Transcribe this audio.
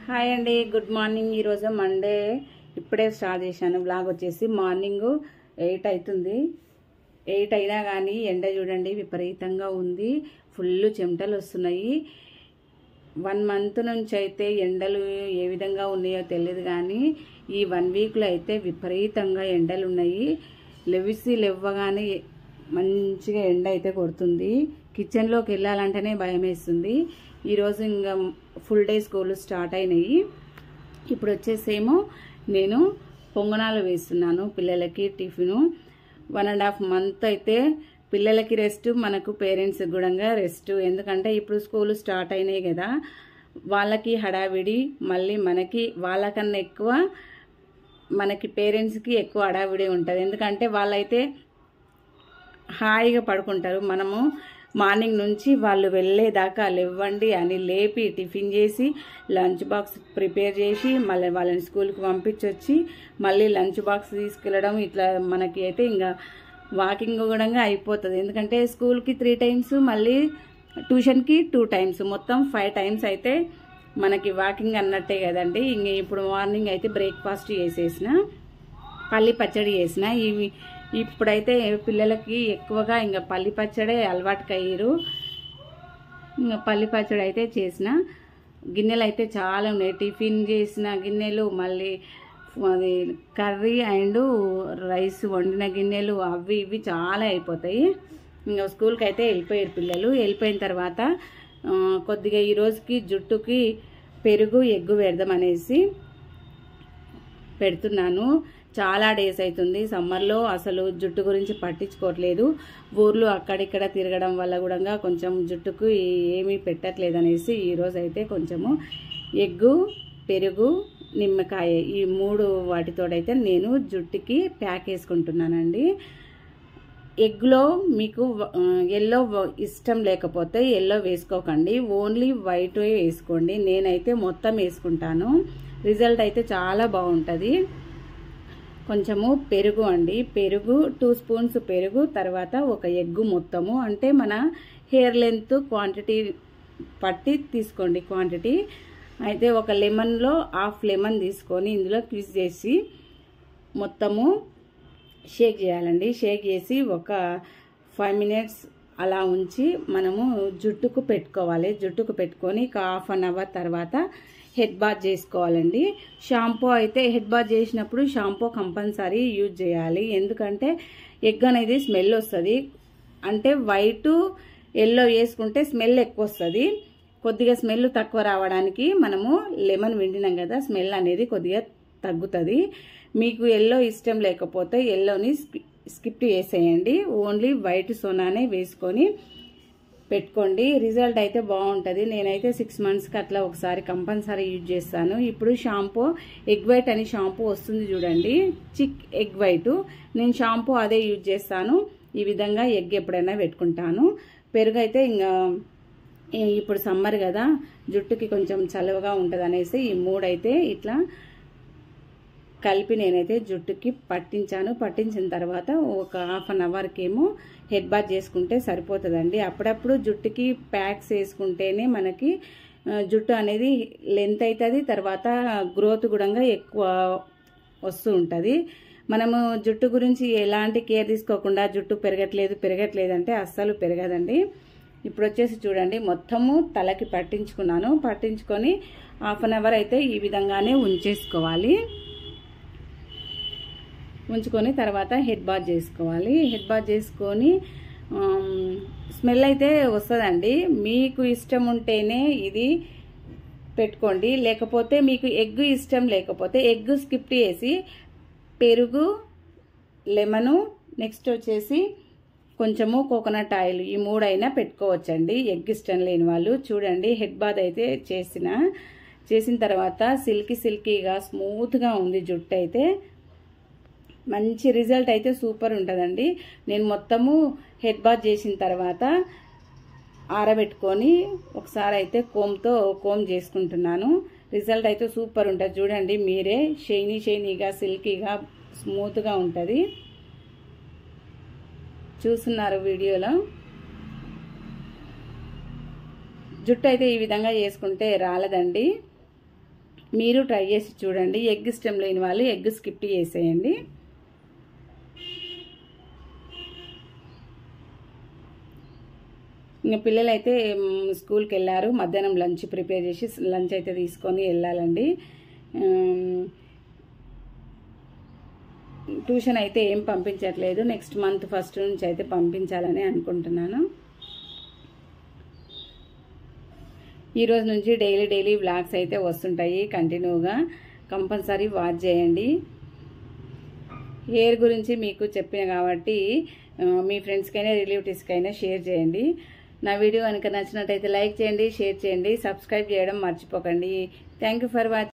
hi అండి good morning ఈరోజు Monday ఇప్పుడే స్టార్ట్ చేశాను బ్లాగ్ వచ్చేసి మార్నింగ్ ఎయిట్ అవుతుంది ఎయిట్ అయినా కానీ ఎండ చూడండి విపరీతంగా ఉంది ఫుల్ చెమటలు వస్తున్నాయి వన్ మంత్ నుంచి అయితే ఎండలు ఏ విధంగా ఉన్నాయో తెలియదు కానీ ఈ వన్ వీక్లో అయితే విపరీతంగా ఎండలు ఉన్నాయి లెవిసి లెవ్వగానే మంచిగా ఎండ అయితే కొడుతుంది కిచెన్లోకి వెళ్ళాలంటేనే భయం వేస్తుంది ఈరోజు ఇంకా ఫుల్ డే స్కూల్ స్టార్ట్ అయినాయి ఇప్పుడు వచ్చేసేమో నేను పొంగనాలు వేస్తున్నాను పిల్లలకి tiffin one and half month అయితే పిల్లలకి రెస్ట్ మనకు పేరెంట్స్కి కూడా రెస్ట్ ఎందుకంటే ఇప్పుడు స్కూల్ స్టార్ట్ అయినాయి కదా వాళ్ళకి హడావిడి మళ్ళీ మనకి వాళ్ళకన్నా ఎక్కువ మనకి పేరెంట్స్కి ఎక్కువ హడావిడి ఉంటుంది ఎందుకంటే వాళ్ళైతే హాయిగా పడుకుంటారు మనము మార్నింగ్ నుంచి వాళ్ళు వెళ్ళేదాకా లేవ్వండి అని లేపి టిఫిన్ చేసి లంచ్ బాక్స్ ప్రిపేర్ చేసి మళ్ళీ వాళ్ళని స్కూల్కి పంపించొచ్చి మళ్ళీ లంచ్ బాక్స్ తీసుకెళ్ళడం ఇట్లా మనకి అయితే ఇంకా వాకింగ్ కూడా అయిపోతుంది ఎందుకంటే స్కూల్కి త్రీ టైమ్స్ మళ్ళీ ట్యూషన్కి టూ టైమ్స్ మొత్తం ఫైవ్ టైమ్స్ అయితే మనకి వాకింగ్ అన్నట్టే కదండి ఇంక ఇప్పుడు మార్నింగ్ అయితే బ్రేక్ఫాస్ట్ చేసేసిన పల్లి పచ్చడి చేసిన ఇవి ఇప్పుడైతే పిల్లలకి ఎక్కువగా ఇంకా పల్లి పచ్చడే అలవాటుకి అయ్యారు ఇంకా పల్లి పచ్చడి అయితే చేసిన గిన్నెలు అయితే చాలా ఉన్నాయి టిఫిన్ చేసిన గిన్నెలు మళ్ళీ అది కర్రీ అండ్ రైస్ వండిన గిన్నెలు అవి ఇవి చాలా అయిపోతాయి ఇంకా స్కూల్కి అయితే వెళ్ళిపోయారు పిల్లలు వెళ్ళిపోయిన తర్వాత ఆ, కొద్దిగా ఈ రోజుకి జుట్టుకి పెరుగు ఎగ్గు పెడదాం అనేసి పెడుతున్నాను చాలా డేస్ అవుతుంది సమ్మర్లో అసలు జుట్టు గురించి పట్టించుకోవట్లేదు ఊర్లు అక్కడిక్కడ తిరగడం వల్ల కూడా కొంచెం జుట్టుకు ఏమీ పెట్టట్లేదు అనేసి ఈరోజు అయితే కొంచెము ఎగ్గు పెరుగు నిమ్మకాయ ఈ మూడు వాటితోడైతే నేను జుట్టుకి ప్యాక్ వేసుకుంటున్నానండి ఎగ్లో మీకు ఎల్లో ఇష్టం లేకపోతే ఎల్లో వేసుకోకండి ఓన్లీ వైట్ వేసుకోండి నేనైతే మొత్తం వేసుకుంటాను రిజల్ట్ అయితే చాలా బాగుంటుంది కొంచెము పెరుగు అండి పెరుగు టూ స్పూన్స్ పెరుగు తర్వాత ఒక ఎగ్గు మొత్తము అంటే మన హెయిర్ లెంత్ క్వాంటిటీ పట్టి తీసుకోండి క్వాంటిటీ అయితే ఒక లెమన్లో హాఫ్ లెమన్ తీసుకొని ఇందులో క్విజ్ చేసి మొత్తము షేక్ చేయాలండి షేక్ చేసి ఒక ఫైవ్ మినిట్స్ అలా ఉంచి మనము జుట్టుకు పెట్టుకోవాలి జుట్టుకు పెట్టుకొని ఒక హాఫ్ అన్ అవర్ తర్వాత హెడ్ బాత్ చేసుకోవాలండి షాంపూ అయితే హెడ్ బాత్ చేసినప్పుడు షాంపూ కంపల్సరీ యూజ్ చేయాలి ఎందుకంటే ఎగ్ అనేది స్మెల్ వస్తుంది అంటే వైట్ ఎల్లో వేసుకుంటే స్మెల్ ఎక్కువ వస్తుంది కొద్దిగా స్మెల్ తక్కువ రావడానికి మనము లెమన్ విండినాం కదా స్మెల్ అనేది కొద్దిగా తగ్గుతుంది మీకు ఎల్లో ఇష్టం లేకపోతే ఎల్లోని స్కిప్ చేసేయండి ఓన్లీ వైట్ సోనానే వేసుకొని పెట్టుకోండి రిజల్ట్ అయితే బాగుంటుంది నేనైతే సిక్స్ మంత్స్కి అట్లా ఒకసారి కంపల్సరీ యూజ్ చేస్తాను ఇప్పుడు షాంపూ ఎగ్ వైట్ అని షాంపూ వస్తుంది చూడండి చిక్ ఎగ్ వైట్ నేను షాంపూ అదే యూజ్ చేస్తాను ఈ విధంగా ఎగ్ ఎప్పుడైనా పెట్టుకుంటాను పెరుగు అయితే ఇంకా ఇప్పుడు సమ్మర్ కదా జుట్టుకి కొంచెం చలువగా ఉంటుంది అనేసి ఈ మూడైతే ఇట్లా కలిపి నేనైతే జుట్టుకి పట్టించాను పట్టించిన తర్వాత ఒక హాఫ్ అన్ అవర్కి ఏమో హెడ్ బాత్ చేసుకుంటే సరిపోతుందండి అప్పుడప్పుడు జుట్టుకి ప్యాక్స్ వేసుకుంటేనే మనకి ఆ, జుట్టు అనేది లెంత్ అవుతుంది తర్వాత గ్రోత్ కూడా ఎక్కువ వస్తూ ఉంటుంది మనము జుట్టు గురించి ఎలాంటి కేర్ తీసుకోకుండా జుట్టు పెరగట్లేదు పెరగట్లేదు అంటే అస్సలు పెరగదండి ఇప్పుడు వచ్చేసి చూడండి మొత్తము తలకి పట్టించుకున్నాను పట్టించుకొని హాఫ్ అన్ అవర్ అయితే ఈ విధంగానే ఉంచేసుకోవాలి ఉంచుకొని తర్వాత హెడ్ బాత్ చేసుకోవాలి హెడ్ బాత్ చేసుకొని స్మెల్ అయితే వస్తుందండి మీకు ఇష్టం ఉంటేనే ఇది పెట్టుకోండి లేకపోతే మీకు ఎగ్ ఇష్టం లేకపోతే ఎగ్ స్కిప్ చేసి పెరుగు లెమను నెక్స్ట్ వచ్చేసి కొంచెము కోకోనట్ ఆయిల్ ఈ మూడైనా పెట్టుకోవచ్చండి ఎగ్ ఇష్టం లేని వాళ్ళు చూడండి హెడ్ బాత్ అయితే చేసిన చేసిన తర్వాత సిల్కీ సిల్కీగా స్మూత్గా ఉంది జుట్టు అయితే మంచి రిజల్ట్ అయితే సూపర్ ఉంటుందండి నేను మొత్తము హెడ్ బాత్ చేసిన తర్వాత ఆరబెట్టుకొని ఒకసారి అయితే కోమ్తో కోమ్ చేసుకుంటున్నాను రిజల్ట్ అయితే సూపర్ ఉంటుంది చూడండి మీరే షైనీ షైనీగా సిల్కీగా స్మూత్గా ఉంటుంది చూస్తున్నారు వీడియోలో జుట్టు అయితే ఈ విధంగా చేసుకుంటే రాలదండి మీరు ట్రై చేసి చూడండి ఎగ్ ఇష్టం లేని వాళ్ళు ఎగ్ స్కిప్ చేసేయండి ఇంకా పిల్లలు అయితే మ్, స్కూల్కి వెళ్ళారు మధ్యాహ్నం లంచ్ ప్రిపేర్ చేసి లంచ్ అయితే తీసుకొని వెళ్ళాలండి ఉమ్, ట్యూషన్ అయితే ఏం పంపించట్లేదు నెక్స్ట్ మంత్ ఫస్ట్ నుంచి అయితే పంపించాలని అనుకుంటున్నాను ఈ రోజు నుంచి డైలీ డైలీ వ్లాగ్స్ అయితే వస్తుంటాయి కంటిన్యూగా కంపల్సరీ వాచ్ చేయండి హెయిర్ గురించి మీకు చెప్పిన కాబట్టి ఆ, మీ ఫ్రెండ్స్కైనా రిలేటివ్స్కైనా షేర్ చేయండి నా వీడియో కనుక నచ్చినట్టయితే లైక్ చేయండి షేర్ చేయండి సబ్స్క్రైబ్ చేయడం మర్చిపోకండి థ్యాంక్ యూ ఫర్ వాచింగ్